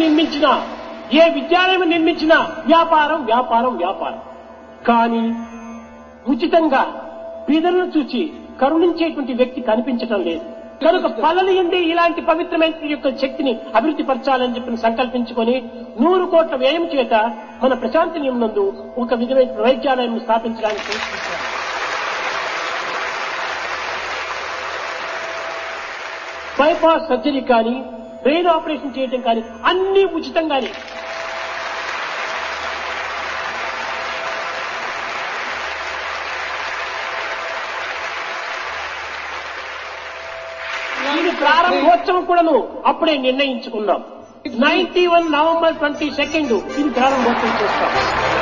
నిర్మించినా ఏ విద్యాలయం నిర్మించినా వ్యాపారం వ్యాపారం వ్యాపారం కానీ ఉచితంగా బీదలను చూచి కరుణించేటువంటి వ్యక్తి కనిపించటం లేదు కనుక పల్లలు ఎండి ఇలాంటి పవిత్రమైన యొక్క శక్తిని అభివృద్ధి పరచాలని చెప్పి సంకల్పించుకొని నూరు కోట్ల వ్యయం చేత మన ప్రశాంతి నందు ఒక విధమైన వైద్యాలయం స్థాపించడానికి ప్రయత్నించారు. బైపాస్ సర్జరీ కానీ బ్రెయిన్ ఆపరేషన్ చేయడం కానీ అన్ని ఉచితంగానే ఇది ప్రారంభోత్సవం కూడాను అప్పుడే నిర్ణయించుకున్నాం ninety one November twenty second ఇది ప్రారంభోత్సవం చేస్తాం